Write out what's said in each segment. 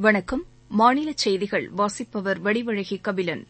வணக்கம் மாநிலச் செய்திகள் வாசிப்பவர் வடிவழகி கபிலன்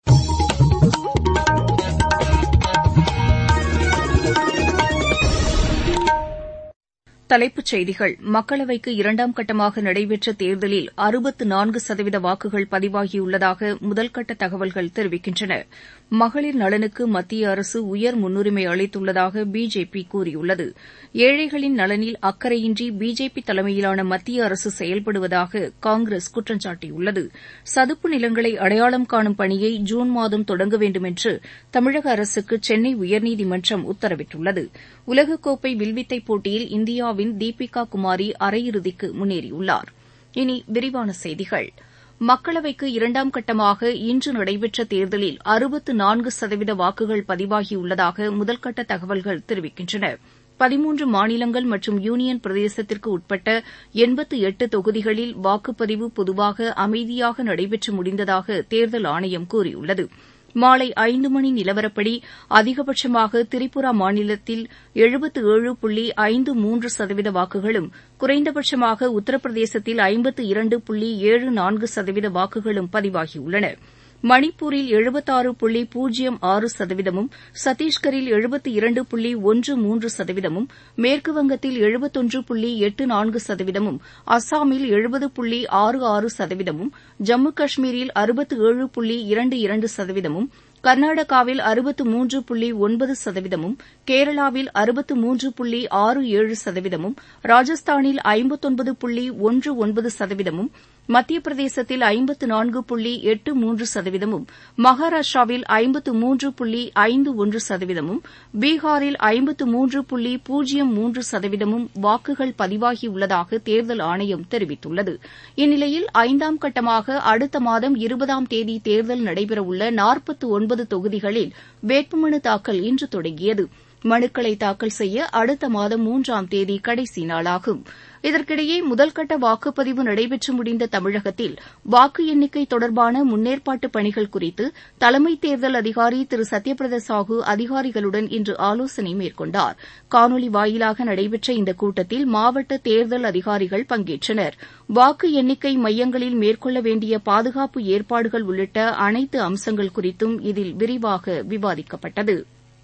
தலைப்புச் செய்திகள் மக்களவைக்கு இரண்டாம் கட்டமாக நடைபெற்ற தேர்தலில் அறுபத்து நான்கு சதவீத வாக்குகள் பதிவாகியுள்ளதாக முதல்கட்ட தகவல்கள் தெரிவிக்கின்றன மகளிர் நலனுக்கு மத்திய அரசு உயர் முன்னுரிமை அளித்துள்ளதாக பிஜேபி கூறியுள்ளது ஏழைகளின் நலனில் அக்கறையின்றி பிஜேபி தலைமையிலான மத்திய அரசு செயல்படுவதாக காங்கிரஸ் குற்றம் சாட்டியுள்ளது சதுப்பு நிலங்களை அடையாளம் காணும் பணியை ஜூன் மாதம் தொடங்க வேண்டுமென்று தமிழக அரசுக்கு சென்னை உயர்நீதிமன்றம் உத்தரவிட்டுள்ளது உலகக்கோப்பை வில்வித்தை போட்டியில் இந்தியாவின் தீபிகா குமாரி அரையிறுதிக்கு முன்னேறியுள்ளார் இனி விரிவான செய்திகள் மக்களவைக்கு இரண்டாம் கட்டமாக இன்று நடைபெற்ற தேர்தலில் அறுபத்து நான்கு சதவீத வாக்குகள் பதிவாகியுள்ளதாக முதல்கட்ட தகவல்கள் தெரிவிக்கின்றன பதிமூன்று மாநிலங்கள் மற்றும் யூனியன் பிரதேசத்திற்கு உட்பட்ட எண்பத்து எட்டு தொகுதிகளில் வாக்குப்பதிவு பொதுவாக அமைதியாக நடைபெற்று முடிந்ததாக தேர்தல் ஆணையம் கூறியுள்ளது மாலை ஐந்து மணி நிலவரப்படி அதிகபட்சமாக திரிபுரா மாநிலத்தில் எழுபத்து ஏழு புள்ளி ஐந்து மூன்று சதவீத வாக்குகளும் குறைந்தபட்சமாக உத்தரப்பிரதேசத்தில் ஐம்பத்து இரண்டு புள்ளி ஏழு நான்கு சதவீத வாக்குகளும் பதிவாகியுள்ளன மணிப்பூரில் எழுபத்தாறு புள்ளி பூஜ்ஜியம் ஆறு சதவீதமும் சத்தீஸ்கரில் எழுபத்து இரண்டு புள்ளி ஒன்று மூன்று சதவீதமும் மேற்குவங்கத்தில் எழுபத்தொன்று புள்ளி எட்டு நான்கு சதவீதமும் அஸ்ஸாமில் எழுபது புள்ளி ஆறு ஆறு சதவீதமும் ஜம்மு காஷ்மீரில் அறுபத்து ஏழு புள்ளி இரண்டு இரண்டு சதவீதமும் கர்நாடகாவில் அறுபத்து மூன்று புள்ளி ஒன்பது சதவீதமும் கேரளாவில் அறுபத்து மூன்று புள்ளி ஆறு ஏழு சதவீதமும் ராஜஸ்தானில் ஐம்பத்தொன்பது புள்ளி ஒன்று ஒன்பது சதவீதமும் மத்திய பிரதேசத்தில் ஐம்பத்து நான்கு புள்ளி எட்டு மூன்று சதவீதமும் மகாராஷ்டிராவில் ஐம்பத்து மூன்று புள்ளி ஐந்து ஒன்று சதவீதமும் பீகாரில் ஐம்பத்து மூன்று புள்ளி பூஜ்ஜியம் மூன்று சதவீதமும் வாக்குகள் பதிவாகியுள்ளதாக தேர்தல் ஆணையம் தெரிவித்துள்ளது இந்நிலையில் ஐந்தாம் கட்டமாக அடுத்த மாதம் இருபதாம் தேதி தேர்தல் நடைபெறவுள்ள நாற்பத்து ஒன்பது தொகுதிகளில் வேட்புமனு தாக்கல் இன்று தொடங்கியது மனுக்களை தாக்கல் செய்ய அடுத்த மாதம் மூன்றாம் தேதி கடைசி நாளாகும் இதற்கிடையே முதல்கட்ட வாக்குப்பதிவு நடைபெற்று முடிந்த தமிழகத்தில் வாக்கு எண்ணிக்கை தொடர்பான முன்னேற்பாட்டு பணிகள் குறித்து தலைமை தேர்தல் அதிகாரி திரு சத்யபிரத சாஹூ அதிகாரிகளுடன் இன்று ஆலோசனை மேற்கொண்டார் காணொலி வாயிலாக நடைபெற்ற இந்த கூட்டத்தில் மாவட்ட தேர்தல் அதிகாரிகள் பங்கேற்றனர் வாக்கு எண்ணிக்கை மையங்களில் மேற்கொள்ள வேண்டிய பாதுகாப்பு ஏற்பாடுகள் உள்ளிட்ட அனைத்து அம்சங்கள் குறித்தும் இதில் விரிவாக விவாதிக்கப்பட்டது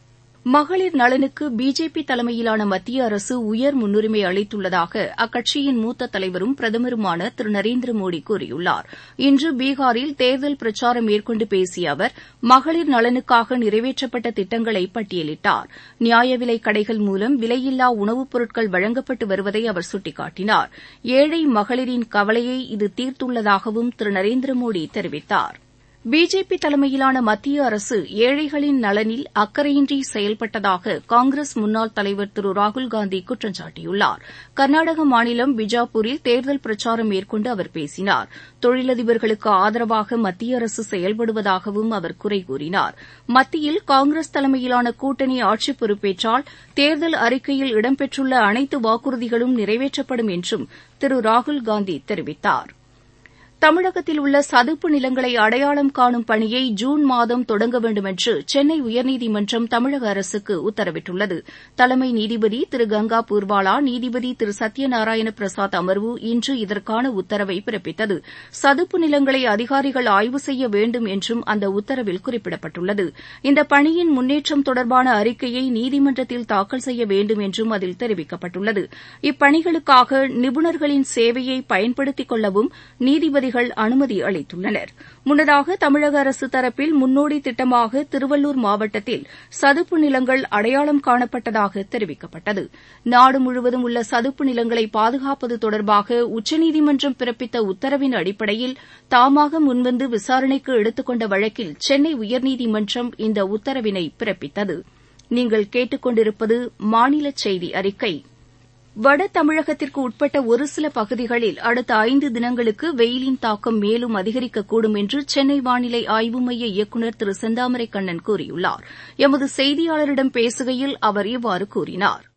மகளிர் நலனுக்கு பிஜேபி தலைமையிலான மத்திய அரசு உயர் முன்னுரிமை அளித்துள்ளதாக அக்கட்சியின் மூத்த தலைவரும் பிரதமருமான திரு நரேந்திர மோடி கூறியுள்ளார் இன்று பீகாரில் தேர்தல் பிரச்சாரம் மேற்கொண்டு பேசிய அவர் மகளிர் நலனுக்காக நிறைவேற்றப்பட்ட திட்டங்களை பட்டியலிட்டார் நியாய விலைக் கடைகள் மூலம் விலையில்லா உணவுப் பொருட்கள் வழங்கப்பட்டு வருவதை அவர் சுட்டிக்காட்டினார் ஏழை மகளிரின் கவலையை இது தீர்த்துள்ளதாகவும் திரு நரேந்திர மோடி தெரிவித்தாா் பிஜேபி தலைமையிலான மத்திய அரசு ஏழைகளின் நலனில் அக்கறையின்றி செயல்பட்டதாக காங்கிரஸ் முன்னாள் தலைவர் திரு ராகுல்காந்தி குற்றம் சாட்டியுள்ளார் கர்நாடக மாநிலம் பிஜாப்பூரில் தேர்தல் பிரச்சாரம் மேற்கொண்டு அவர் பேசினார் தொழிலதிபர்களுக்கு ஆதரவாக மத்திய அரசு செயல்படுவதாகவும் அவர் குறை கூறினார் மத்தியில் காங்கிரஸ் தலைமையிலான கூட்டணி ஆட்சி பொறுப்பேற்றால் தேர்தல் அறிக்கையில் இடம்பெற்றுள்ள அனைத்து வாக்குறுதிகளும் நிறைவேற்றப்படும் என்றும் திரு ராகுல்காந்தி தெரிவித்தாா் தமிழகத்தில் உள்ள சதுப்பு நிலங்களை அடையாளம் காணும் பணியை ஜூன் மாதம் தொடங்க வேண்டுமென்று சென்னை உயர்நீதிமன்றம் தமிழக அரசுக்கு உத்தரவிட்டுள்ளது தலைமை நீதிபதி திரு கங்கா பூர்வாலா நீதிபதி திரு சத்யநாராயண பிரசாத் அமர்வு இன்று இதற்கான உத்தரவை பிறப்பித்தது சதுப்பு நிலங்களை அதிகாரிகள் ஆய்வு செய்ய வேண்டும் என்றும் அந்த உத்தரவில் குறிப்பிடப்பட்டுள்ளது இந்த பணியின் முன்னேற்றம் தொடர்பான அறிக்கையை நீதிமன்றத்தில் தாக்கல் செய்ய வேண்டும் என்றும் அதில் தெரிவிக்கப்பட்டுள்ளது இப்பணிகளுக்காக நிபுணர்களின் சேவையை பயன்படுத்திக் கொள்ளவும் நீதிபதி நீதிபதிகள் அனுமதி அளித்துள்ளனர் முன்னதாக தமிழக அரசு தரப்பில் முன்னோடி திட்டமாக திருவள்ளூர் மாவட்டத்தில் சதுப்பு நிலங்கள் அடையாளம் காணப்பட்டதாக தெரிவிக்கப்பட்டது நாடு முழுவதும் உள்ள சதுப்பு நிலங்களை பாதுகாப்பது தொடர்பாக உச்சநீதிமன்றம் பிறப்பித்த உத்தரவின் அடிப்படையில் தாமாக முன்வந்து விசாரணைக்கு எடுத்துக் கொண்ட வழக்கில் சென்னை உயர்நீதிமன்றம் இந்த உத்தரவினை பிறப்பித்தது நீங்கள் கேட்டுக்கொண்டிருப்பது மாநில செய்தி அறிக்கை வட தமிழகத்திற்கு உட்பட்ட ஒரு சில பகுதிகளில் அடுத்த ஐந்து தினங்களுக்கு வெயிலின் தாக்கம் மேலும் அதிகரிக்கக்கூடும் என்று சென்னை வானிலை ஆய்வு மைய இயக்குநர் திரு செந்தாமரை கண்ணன் கூறியுள்ளார் எமது செய்தியாளரிடம் பேசுகையில் அவர் இவ்வாறு கூறினார்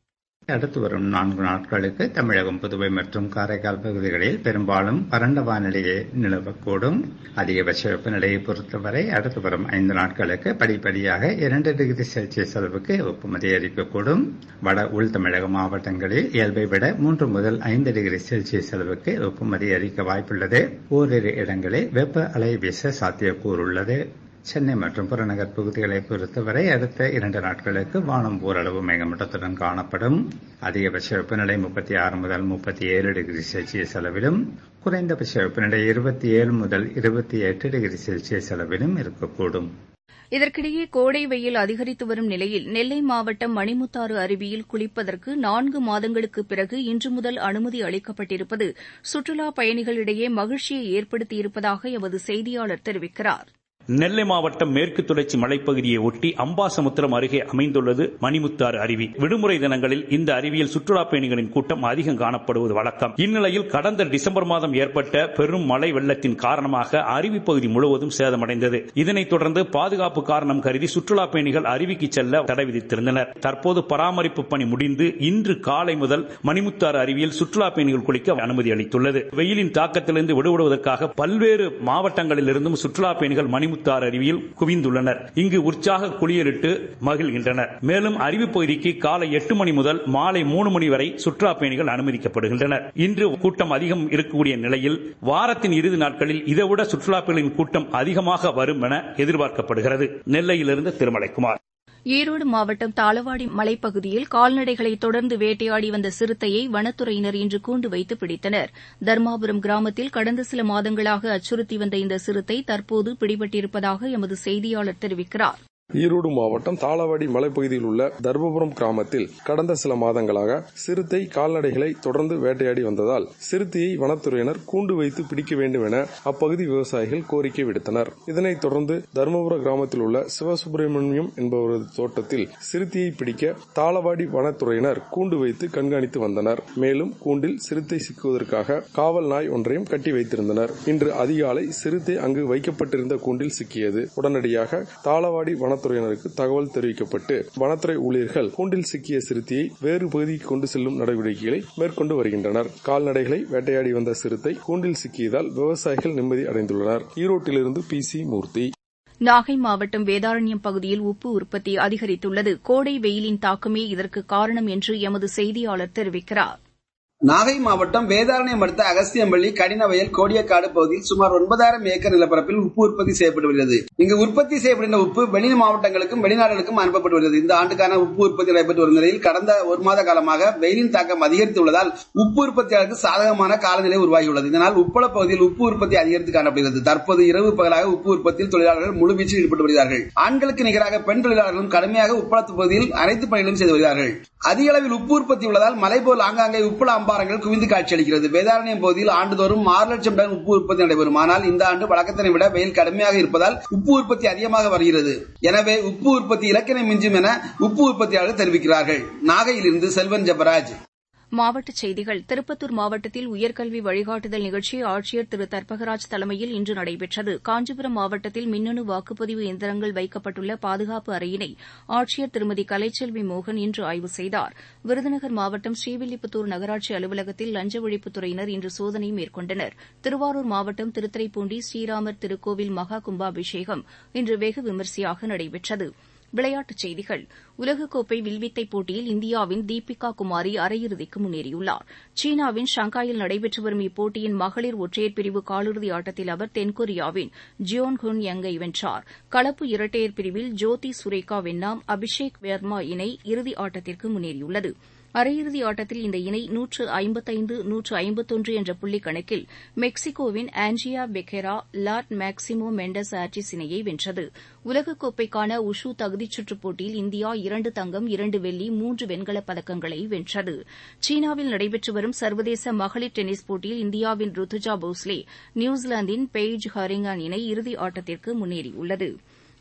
அடுத்து வரும் நான்கு நாட்களுக்கு தமிழகம் புதுவை மற்றும் காரைக்கால் பகுதிகளில் பெரும்பாலும் வறண்ட வானிலையே நிலவக்கூடும் அதிகபட்ச வெப்பநிலையை பொறுத்தவரை அடுத்து வரும் ஐந்து நாட்களுக்கு படிப்படியாக இரண்டு டிகிரி செல்சியஸ் அளவுக்கு வெப்பம் அதிகரிக்கக்கூடும் வட உள் தமிழக மாவட்டங்களில் இயல்பை விட மூன்று முதல் ஐந்து டிகிரி செல்சியஸ் அளவுக்கு வெப்பம் அதிகரிக்க வாய்ப்புள்ளது ஓரிரு இடங்களில் வெப்ப அலை வீச சாத்தியக்கூறுள்ளது சென்னை மற்றும் புறநகர் பகுதிகளை பொறுத்தவரை அடுத்த இரண்டு நாட்களுக்கு வானம் ஓரளவு மேகமூட்டத்துடன் காணப்படும் அதிகபட்ச வெப்பநிலை முப்பத்தி ஆறு முதல் முப்பத்தி ஏழு டிகிரி செல்சியஸ் அளவிலும் குறைந்தபட்ச வெப்பநிலை இருபத்தி ஏழு முதல் இருபத்தி எட்டு டிகிரி செல்சியஸ் அளவிலும் இருக்கக்கூடும் இதற்கிடையே கோடை வெயில் அதிகரித்து வரும் நிலையில் நெல்லை மாவட்டம் மணிமுத்தாறு அருவியில் குளிப்பதற்கு நான்கு மாதங்களுக்கு பிறகு இன்று முதல் அனுமதி அளிக்கப்பட்டிருப்பது சுற்றுலாப் பயணிகளிடையே மகிழ்ச்சியை ஏற்படுத்தியிருப்பதாக எமது செய்தியாளர் தெரிவிக்கிறார் நெல்லை மாவட்டம் மேற்கு தொடர்ச்சி மலைப்பகுதியை ஒட்டி அம்பாசமுத்திரம் அருகே அமைந்துள்ளது மணிமுத்தாறு அருவி விடுமுறை தினங்களில் இந்த அருவியில் சுற்றுலா பயணிகளின் கூட்டம் அதிகம் காணப்படுவது வழக்கம் இந்நிலையில் கடந்த டிசம்பர் மாதம் ஏற்பட்ட பெரும் மழை வெள்ளத்தின் காரணமாக அருவி பகுதி முழுவதும் சேதமடைந்தது இதனைத் தொடர்ந்து பாதுகாப்பு காரணம் கருதி சுற்றுலா பயணிகள் அருவிக்கு செல்ல தடை விதித்திருந்தனர் தற்போது பராமரிப்பு பணி முடிந்து இன்று காலை முதல் மணிமுத்தாறு அருவியில் சுற்றுலா பயணிகள் குளிக்க அனுமதி அளித்துள்ளது வெயிலின் தாக்கத்திலிருந்து விடுபடுவதற்காக பல்வேறு மாவட்டங்களிலிருந்தும் சுற்றுலா பயணிகள் மணி மணிமுத்தாறு அருவியில் குவிந்துள்ளனர் இங்கு உற்சாக குளியலிட்டு மகிழ்கின்றனர் மேலும் அருவி பகுதிக்கு காலை எட்டு மணி முதல் மாலை மூணு மணி வரை சுற்றுலா பயணிகள் அனுமதிக்கப்படுகின்றனர் இன்று கூட்டம் அதிகம் இருக்கக்கூடிய நிலையில் வாரத்தின் இறுதி நாட்களில் இதைவிட சுற்றுலா பயணிகளின் கூட்டம் அதிகமாக வரும் என எதிர்பார்க்கப்படுகிறது நெல்லையிலிருந்து திருமலைக்குமார் ஈரோடு மாவட்டம் தாளவாடி மலைப்பகுதியில் கால்நடைகளை தொடர்ந்து வேட்டையாடி வந்த சிறுத்தையை வனத்துறையினர் இன்று கூண்டு வைத்து பிடித்தனர் தர்மாபுரம் கிராமத்தில் கடந்த சில மாதங்களாக அச்சுறுத்தி வந்த இந்த சிறுத்தை தற்போது பிடிபட்டிருப்பதாக எமது செய்தியாளர் தெரிவிக்கிறார் ஈரோடு மாவட்டம் தாளவாடி மலைப்பகுதியில் உள்ள தர்மபுரம் கிராமத்தில் கடந்த சில மாதங்களாக சிறுத்தை கால்நடைகளை தொடர்ந்து வேட்டையாடி வந்ததால் சிறுத்தையை வனத்துறையினர் கூண்டு வைத்து பிடிக்க வேண்டும் என அப்பகுதி விவசாயிகள் கோரிக்கை விடுத்தனர் இதனைத் தொடர்ந்து தர்மபுர கிராமத்தில் உள்ள சிவசுப்பிரமணியம் என்பவரது தோட்டத்தில் சிறுத்தையை பிடிக்க தாளவாடி வனத்துறையினர் கூண்டு வைத்து கண்காணித்து வந்தனர் மேலும் கூண்டில் சிறுத்தை சிக்குவதற்காக காவல் நாய் ஒன்றையும் கட்டி வைத்திருந்தனர் இன்று அதிகாலை சிறுத்தை அங்கு வைக்கப்பட்டிருந்த கூண்டில் சிக்கியது உடனடியாக தாளவாடி வன வனத்துறையினருக்கு தகவல் தெரிவிக்கப்பட்டு வனத்துறை ஊழியர்கள் கூண்டில் சிக்கிய சிறுத்தையை வேறு பகுதிக்கு கொண்டு செல்லும் நடவடிக்கைகளை மேற்கொண்டு வருகின்றனர் கால்நடைகளை வேட்டையாடி வந்த சிறுத்தை கூண்டில் சிக்கியதால் விவசாயிகள் நிம்மதி அடைந்துள்ளனர் ஈரோட்டிலிருந்து பி சி மூர்த்தி நாகை மாவட்டம் வேதாரண்யம் பகுதியில் உப்பு உற்பத்தி அதிகரித்துள்ளது கோடை வெயிலின் தாக்கமே இதற்கு காரணம் என்று எமது செய்தியாளர் தெரிவிக்கிறார் நாகை மாவட்டம் வேதாரண்யம் அடுத்த அகஸ்தியம்பள்ளி கடினவயல் கோடியக்காடு பகுதியில் சுமார் ஒன்பதாயிரம் ஏக்கர் நிலப்பரப்பில் உப்பு உற்பத்தி செய்யப்பட்டு வருகிறது இங்கு உற்பத்தி செய்யப்படுகின்ற உப்பு வெளி மாவட்டங்களுக்கும் வெளிநாடுகளுக்கும் அனுப்பப்பட்டு வருகிறது இந்த ஆண்டுக்கான உப்பு உற்பத்தி நடைபெற்று வரும் நிலையில் கடந்த ஒரு மாத காலமாக வெயிலின் தாக்கம் அதிகரித்துள்ளதால் உப்பு உற்பத்தியாளருக்கு சாதகமான காலநிலை உருவாகியுள்ளது இதனால் உப்பள பகுதியில் உப்பு உற்பத்தி அதிகரித்து காணப்படுகிறது தற்போது இரவு பகலாக உப்பு உற்பத்தியில் தொழிலாளர்கள் முழுவீச்சில் ஈடுபட்டு வருகிறார்கள் ஆண்களுக்கு நிகராக பெண் தொழிலாளர்களும் கடுமையாக உப்பளத்து பகுதியில் அனைத்து பணிகளும் செய்து வருகிறார்கள் அதிக அளவில் உப்பு உற்பத்தி உள்ளதால் மலைபோல் ஆங்காங்கே உப்பள அம்பாரங்கள் குவிந்து காட்சியளிக்கிறது வேதாரண்யம் பகுதியில் ஆண்டுதோறும் ஆறு லட்சம் டன் உப்பு உற்பத்தி நடைபெறும் ஆனால் இந்த ஆண்டு வழக்கத்தினை விட வெயில் கடுமையாக இருப்பதால் உப்பு உற்பத்தி அதிகமாக வருகிறது எனவே உப்பு உற்பத்தி இலக்கினை மிஞ்சும் என உப்பு உற்பத்தியாளர்கள் தெரிவிக்கிறார்கள் நாகையிலிருந்து செல்வன் ஜபராஜ் மாவட்டச் செய்திகள் திருப்பத்தூர் மாவட்டத்தில் உயர்கல்வி வழிகாட்டுதல் நிகழ்ச்சி ஆட்சியர் திரு தர்பகராஜ் தலைமையில் இன்று நடைபெற்றது காஞ்சிபுரம் மாவட்டத்தில் மின்னணு வாக்குப்பதிவு எந்திரங்கள் வைக்கப்பட்டுள்ள பாதுகாப்பு அறையினை ஆட்சியர் திருமதி கலைச்செல்வி மோகன் இன்று ஆய்வு செய்தார் விருதுநகர் மாவட்டம் ஸ்ரீவில்லிபுத்தூர் நகராட்சி அலுவலகத்தில் லஞ்ச ஒழிப்புத்துறையினர் இன்று சோதனை மேற்கொண்டனர் திருவாரூர் மாவட்டம் திருத்துறைப்பூண்டி ஸ்ரீராமர் திருக்கோவில் மகா கும்பாபிஷேகம் இன்று வெகு விமரிசையாக நடைபெற்றது விளையாட்டுச் செய்திகள் உலகக்கோப்பை வில்வித்தை போட்டியில் இந்தியாவின் தீபிகா குமாரி அரையிறுதிக்கு முன்னேறியுள்ளார் சீனாவின் ஷங்காயில் நடைபெற்று வரும் இப்போட்டியின் மகளிர் ஒற்றையர் பிரிவு காலிறுதி ஆட்டத்தில் அவர் தென்கொரியாவின் ஜியோன் ஹுன் யங்கை வென்றார் கலப்பு இரட்டையர் பிரிவில் ஜோதி சுரேகா வென்னாம் அபிஷேக் வர்மா இணை இறுதி ஆட்டத்திற்கு முன்னேறியுள்ளது அரையிறுதி ஆட்டத்தில் இந்த இணை நூற்று ஐம்பத்தைந்து நூற்று ஐம்பத்தொன்று என்ற புள்ளி கணக்கில் மெக்சிகோவின் ஆன்ஜியா பெக்கெரா லாட் மேக்சிமோ மெண்டஸ் ஆர்டிஸ் இணையை வென்றது உலகக்கோப்பைக்கான உஷு தகுதிச் சுற்றுப் போட்டியில் இந்தியா இரண்டு தங்கம் இரண்டு வெள்ளி மூன்று வெண்கலப் பதக்கங்களை வென்றது சீனாவில் நடைபெற்று வரும் சர்வதேச மகளிர் டென்னிஸ் போட்டியில் இந்தியாவின் ருத்துஜா போஸ்லே நியூசிலாந்தின் பெய்ஜ் ஹரிங்கான் இணை இறுதி ஆட்டத்திற்கு முன்னேறியுள்ளது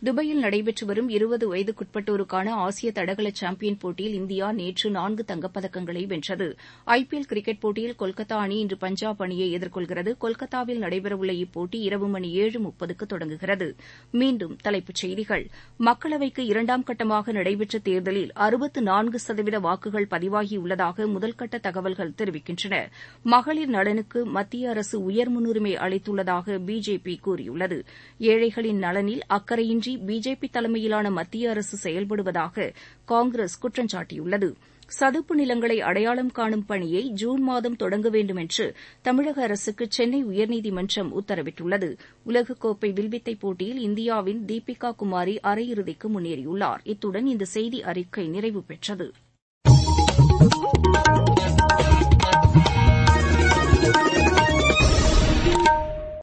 துபாயில் நடைபெற்று வரும் இருபது வயதுக்குட்பட்டோருக்கான ஆசிய தடகள சாம்பியன் போட்டியில் இந்தியா நேற்று நான்கு தங்கப்பதக்கங்களை வென்றது ஐபிஎல் கிரிக்கெட் போட்டியில் கொல்கத்தா அணி இன்று பஞ்சாப் அணியை எதிர்கொள்கிறது கொல்கத்தாவில் நடைபெறவுள்ள இப்போட்டி இரவு மணி ஏழு முப்பதுக்கு தொடங்குகிறது மீண்டும் தலைப்புச் செய்திகள் மக்களவைக்கு இரண்டாம் கட்டமாக நடைபெற்ற தேர்தலில் அறுபத்து நான்கு சதவீத வாக்குகள் பதிவாகியுள்ளதாக முதல்கட்ட தகவல்கள் தெரிவிக்கின்றன மகளிர் நலனுக்கு மத்திய அரசு உயர் முன்னுரிமை அளித்துள்ளதாக பிஜேபி கூறியுள்ளது ஏழைகளின் நலனில் அக்கறையின்றி பிஜேபி தலைமையிலான மத்திய அரசு செயல்படுவதாக காங்கிரஸ் குற்றம் சாட்டியுள்ளது சதுப்பு நிலங்களை அடையாளம் காணும் பணியை ஜூன் மாதம் தொடங்க வேண்டும் என்று தமிழக அரசுக்கு சென்னை உயர்நீதிமன்றம் உத்தரவிட்டுள்ளது உலகக்கோப்பை வில்வித்தை போட்டியில் இந்தியாவின் தீபிகா குமாரி அரையிறுதிக்கு முன்னேறியுள்ளார் இத்துடன் இந்த செய்தி அறிக்கை நிறைவு பெற்றது